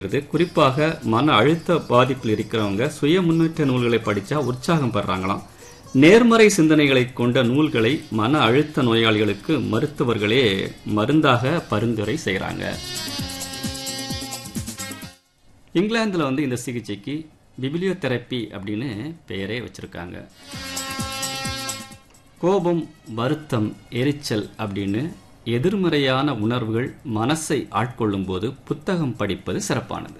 இது குறிப்பாக மன அழுத்த பாதிப்பில் இருக்கிறவங்க சுய முன்னேற்ற நூல்களை படிச்சா உற்சாகம் பெறாங்களாம் நேர்மறை சிந்தனைகளை கொண்ட நூல்களை மன அழுத்த நோயாளிகளுக்கு மருத்துவர்களே மருந்தாக பரிந்துரை செய்றாங்க இங்கிலாந்துல வந்து இந்த சிகிச்சைக்கு பிபிலியோதெரப்பி அப்படின்னு பெயரே வச்சிருக்காங்க கோபம் வருத்தம் எரிச்சல் அப்படின்னு எதிர்மறையான உணர்வுகள் மனசை ஆட்கொள்ளும் போது புத்தகம் படிப்பது சிறப்பானது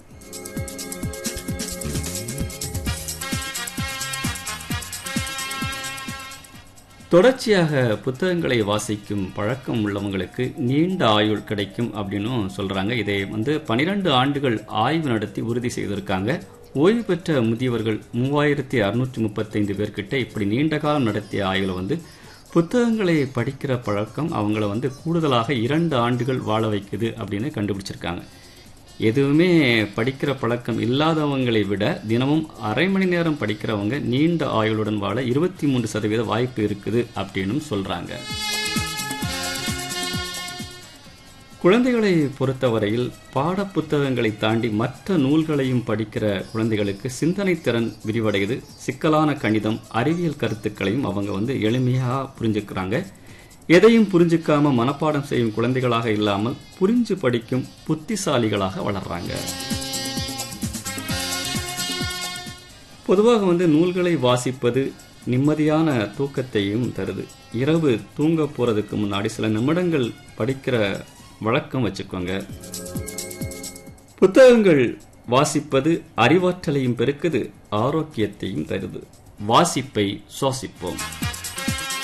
தொடர்ச்சியாக புத்தகங்களை வாசிக்கும் பழக்கம் உள்ளவங்களுக்கு நீண்ட ஆயுள் கிடைக்கும் அப்படின்னும் சொல்றாங்க இதை வந்து பனிரெண்டு ஆண்டுகள் ஆய்வு நடத்தி உறுதி செய்திருக்காங்க ஓய்வு பெற்ற முதியவர்கள் மூவாயிரத்தி அறுநூற்றி முப்பத்தைந்து பேர்கிட்ட இப்படி நீண்ட காலம் நடத்திய ஆய்வில் வந்து புத்தகங்களை படிக்கிற பழக்கம் அவங்கள வந்து கூடுதலாக இரண்டு ஆண்டுகள் வாழ வைக்குது அப்படின்னு கண்டுபிடிச்சிருக்காங்க எதுவுமே படிக்கிற பழக்கம் இல்லாதவங்களை விட தினமும் அரை மணி நேரம் படிக்கிறவங்க நீண்ட ஆயுளுடன் வாழ இருபத்தி மூன்று சதவீத வாய்ப்பு இருக்குது அப்படின்னும் சொல்றாங்க குழந்தைகளை பொறுத்தவரையில் பாடப்புத்தகங்களை தாண்டி மற்ற நூல்களையும் படிக்கிற குழந்தைகளுக்கு சிந்தனை திறன் விரிவடையுது சிக்கலான கணிதம் அறிவியல் கருத்துக்களையும் அவங்க வந்து எளிமையாக புரிஞ்சுக்கிறாங்க எதையும் புரிஞ்சுக்காம மனப்பாடம் செய்யும் குழந்தைகளாக இல்லாமல் புரிஞ்சு படிக்கும் புத்திசாலிகளாக வளர்றாங்க பொதுவாக வந்து நூல்களை வாசிப்பது நிம்மதியான தூக்கத்தையும் தருது இரவு தூங்க போறதுக்கு முன்னாடி சில நிமிடங்கள் படிக்கிற வழக்கம் வச்சுக்கோங்க புத்தகங்கள் வாசிப்பது அறிவாற்றலையும் பெருக்குது ஆரோக்கியத்தையும் தருது வாசிப்பை சுவாசிப்போம்